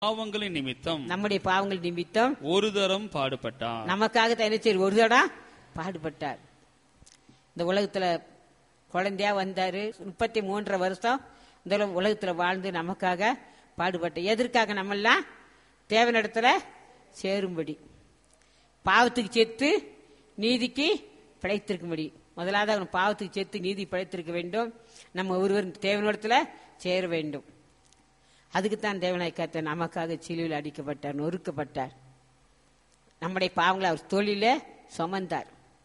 பாவங்களின் நிமித்தம் நம்முடைய பாவங்கள் நிமித்தம் ஒரு தரம் பாடுபட்டார் நமக்காக தான் என்ன செய்ய ஒரு தடா பாடுபட்டார் இந்த உலகத்துல குழந்தையா வந்தாரு முப்பத்தி மூன்றரை வருஷம் இந்த உல- உலகத்துல வாழ்ந்து நமக்காக பாடுபட்டார் எதற்காக நம்மெல்லாம் தேவனிடத்துல சேரும்படி பாவத்துக்கு செத்து நீதிக்கு பிழைத்திருக்கும்படி முதலாவது அவன் பாவத்துக்கு செத்து நீதி பிழைத்திருக்க வேண்டும் நம்ம ஒருவர் தேவனிடத்துல சேர வேண்டும் அதுக்குத்தான் தேவனாய் கர்த்தர் நமக்காக சிலுவையில் அடிக்கப்பட்டார் நொறுக்கப்பட்டார் நம்முடைய பாவங்களை அவர் தொழில சுமந்தார்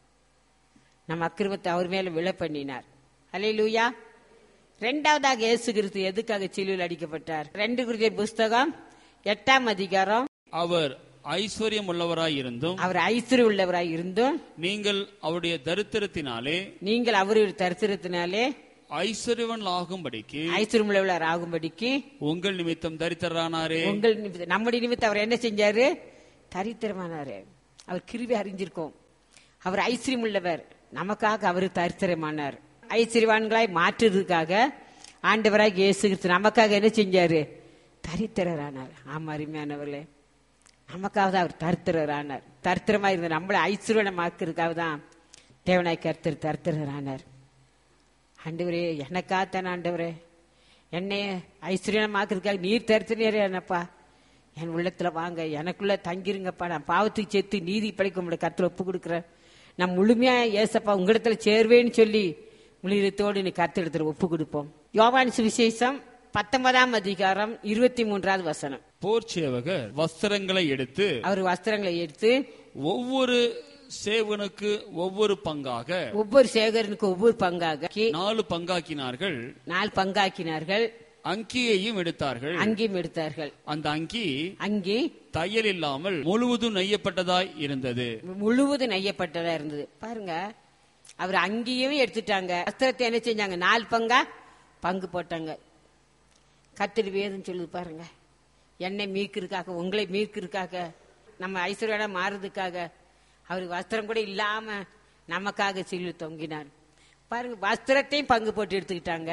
நம்ம அக்கிரமத்தை அவர் மேல விழ பண்ணினார் அலே லூயா ரெண்டாவதாக இயேசு கிறிஸ்து எதுக்காக சிலுவையில் அடிக்கப்பட்டார் ரெண்டு குறித்த புஸ்தகம் எட்டாம் அதிகாரம் அவர் ஐஸ்வர்யம் உள்ளவராய் இருந்தும் அவர் ஐஸ்வர்யம் உள்ளவராய் இருந்தும் நீங்கள் அவருடைய தரித்திரத்தினாலே நீங்கள் அவருடைய தரித்திரத்தினாலே ஐஸ்வர்யவன் ஆகும்படிக்கு ஐஸ்வர்யம் உள்ளவர் ஆகும்படிக்கு உங்கள் நிமித்தம் தரித்திரரானாரே உங்கள் நிமித்தம் நம்முடைய நிமித்தம் அவர் என்ன செஞ்சாரு தரித்திரமானாரு அவர் கிருவி அறிஞ்சிருக்கோம் அவர் ஐஸ்வர்யம் உள்ளவர் நமக்காக அவர் தரித்திரமானார் ஐஸ்வர்யவான்களாய் மாற்றுறதுக்காக ஆண்டவராக இயேசு கிறிஸ்து நமக்காக என்ன செஞ்சாரு தரித்திரரானார் ஆமா அருமையானவர்களே நமக்காக தான் அவர் தரித்திரரானார் தரித்திரமா இருந்த நம்மளை ஐஸ்வர்யமாக்குறதுக்காக தான் தேவனாய் கர்த்தர் தரித்திரரானார் ஆண்டவரே எனக்காகத்தான் ஆண்டவரே என்னை ஐஸ்வர்யமாக்குறதுக்காக நீர் தரித்திரே என்னப்பா என் உள்ளத்துல வாங்க எனக்குள்ள தங்கிருங்கப்பா நான் பாவத்துக்கு சேர்த்து நீதி படைக்க முடிய கருத்துல ஒப்பு கொடுக்குறேன் நான் முழுமையா ஏசப்பா உங்களிடத்துல சேருவேன்னு சொல்லி முழுத்தோடு நீ கருத்து ஒப்பு கொடுப்போம் யோவான் சுவிசேஷம் பத்தொன்பதாம் அதிகாரம் இருபத்தி மூன்றாவது வசனம் போர் சேவகர் வஸ்திரங்களை எடுத்து அவர் வஸ்திரங்களை எடுத்து ஒவ்வொரு சேவனுக்கு ஒவ்வொரு பங்காக ஒவ்வொரு சேகரனுக்கு ஒவ்வொரு பங்காக நாலு பங்காக்கினார்கள் நாலு பங்காக்கினார்கள் அங்கியையும் எடுத்தார்கள் அங்கேயும் எடுத்தார்கள் அந்த அங்கி அங்கே தையல் இல்லாமல் முழுவதும் நெய்யப்பட்டதாய் இருந்தது முழுவதும் நெய்யப்பட்டதா இருந்தது பாருங்க அவர் அங்கேயும் எடுத்துட்டாங்க வஸ்திரத்தை என்ன செஞ்சாங்க நாலு பங்கா பங்கு போட்டாங்க கத்திரி வேதம் சொல்லுது பாருங்க என்னை மீட்கிறதுக்காக உங்களை மீட்கிறதுக்காக நம்ம ஐஸ்வர்யா மாறுறதுக்காக அவர் வஸ்திரம் கூட இல்லாம நமக்காக சில்லு தொங்கினார் பாருங்க வஸ்திரத்தையும் பங்கு போட்டு எடுத்துக்கிட்டாங்க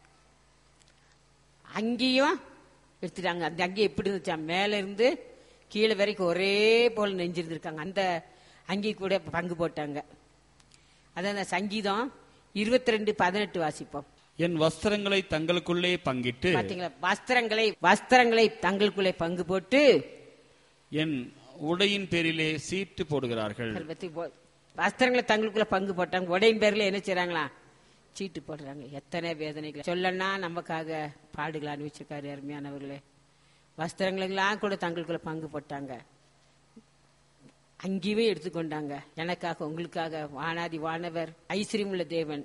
அங்கேயும் எடுத்துட்டாங்க அந்த அங்கே எப்படி இருந்துச்சா மேல இருந்து கீழே வரைக்கும் ஒரே போல நெஞ்சிருந்திருக்காங்க அந்த அங்கி கூட பங்கு போட்டாங்க அதான் அந்த சங்கீதம் இருபத்தி ரெண்டு பதினெட்டு வாசிப்போம் என் வஸ்திரங்களை தங்களுக்குள்ளே பங்கிட்டு பாத்தீங்களா வஸ்திரங்களை வஸ்திரங்களை தங்களுக்குள்ளே பங்கு போட்டு என் உடையின் பேரிலே சீட்டு போடுகிறார்கள் அதை பத்தி போ- வஸ்திரங்களை தங்களுக்குள்ள பங்கு போட்டாங்க உடையின் பேர்ல என்ன செய்றாங்களா சீட்டு போடுறாங்க எத்தனை வேதனைகள் சொல்லனா நமக்காக பாடுகள் அனுபவிச்சிருக்காரு அருமையானவர்களே வஸ்திரங்களெல்லாம் கூட தங்களுக்குள்ள பங்கு போட்டாங்க அங்கேயே எடுத்துக்கொண்டாங்க எனக்காக உங்களுக்காக வானாதி வானவர் ஐஸ்வர்யமுள்ள தேவன்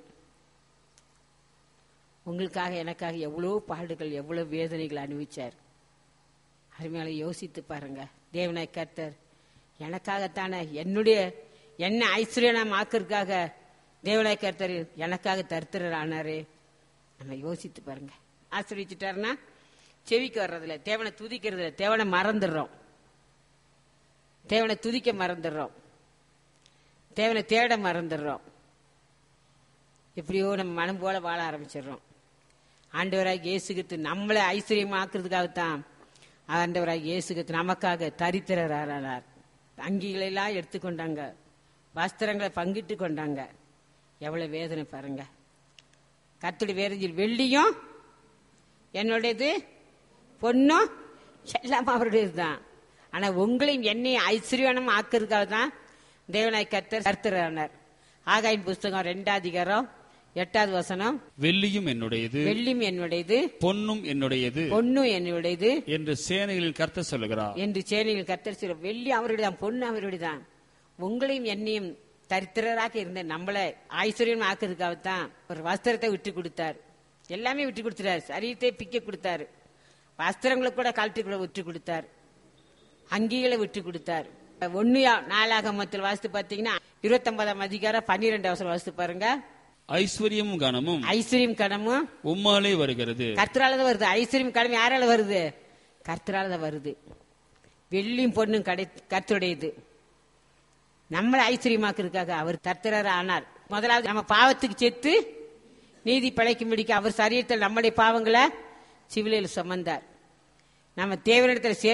உங்களுக்காக எனக்காக எவ்வளவு பாடுகள் எவ்வளவு வேதனைகள் அனுபவிச்சார் அருமையால யோசித்து பாருங்க தேவனாய் கர்த்தர் எனக்காகத்தானே என்னுடைய என்ன ஐஸ்வர்யனா ஆக்கிறதுக்காக தேவனாய் கர்த்தர் எனக்காக தருத்திரர் ஆனாரு நம்ம யோசித்து பாருங்க ஆசிரியச்சுட்டாருன்னா செவிக்கு வர்றதில்ல தேவனை துதிக்கிறதுல தேவனை மறந்துடுறோம் தேவனை துதிக்க மறந்துடுறோம் தேவனை தேட மறந்துடுறோம் எப்படியோ நம்ம மனம் போல வாழ ஆரம்பிச்சிடுறோம் ஆண்டவராக இயேசுகித்து நம்மளை ஐஸ்வர்யமாக்குறதுக்காகத்தான் ஆண்டவராக இயேசுகித்து நமக்காக தரித்திரரானார் அங்கிகளை எல்லாம் எடுத்துக்கொண்டாங்க வஸ்திரங்களை பங்கிட்டு கொண்டாங்க எவ்வளவு வேதனை பாருங்க கத்துடி வேறஞ்சில் வெள்ளியும் என்னுடையது பொண்ணும் எல்லாம் அவருடையது தான் ஆனா உங்களையும் என்னையும் ஐஸ்வர்யனம் ஆக்குறதுக்காக தான் தேவனாய் கர்த்தர் கர்த்தரானார் ஆகாயின் புஸ்தகம் ரெண்டாம் அதிகாரம் எட்டாவது வசனம் வெள்ளியும் என்னுடையது வெள்ளியும் என்னுடையது பொன்னும் என்னுடையது பொண்ணும் என்னுடையது என்று சேனைகளில் கர்த்தர் சொல்லுகிறார் என்று சேனையில் கர்த்தர் சொல்ல வெள்ளி அவருடையதான் பொண்ணு அவருடையதான் உங்களையும் என்னையும் தரித்திரராக இருந்த நம்மளை ஐஸ்வர்யம் ஆக்குறதுக்காகத்தான் ஒரு வஸ்திரத்தை விட்டு கொடுத்தார் எல்லாமே விட்டு கொடுத்துட்டாரு சரீரத்தை பிக்க கொடுத்தாரு வஸ்திரங்களை கூட கழட்டுக்குள்ள விட்டு கொடுத்தார் அங்கிகளை விட்டு கொடுத்தார் ஒன்னு நாளாகமத்தில் வாசித்து பார்த்தீங்கன்னா இருபத்தொன்பதாம் அதிகாரம் பன்னிரெண்டு அவசரம் வாசித்து பாருங்க ஐஸ்வர்யமும் கனமும் ஐஸ்வர்யம் கடமும் உம்மாலே வருகிறது கர்த்தரால தான் வருது ஐஸ்வர்யம் கடமை யாரால வருது கர்த்தரால தான் வருது வெள்ளியும் பொண்ணும் கடை கர்த்தருடையது நம்மளை ஐஸ்வர்யமாக்குறதுக்காக அவர் கர்த்தராக ஆனார் முதலாவது நம்ம பாவத்துக்கு செத்து நீதி பிழைக்கும்படிக்கு அவர் சரீரத்தில் நம்முடைய பாவங்களை சிவிலையில் சுமந்தார் நம்ம தேவனிடத்தில்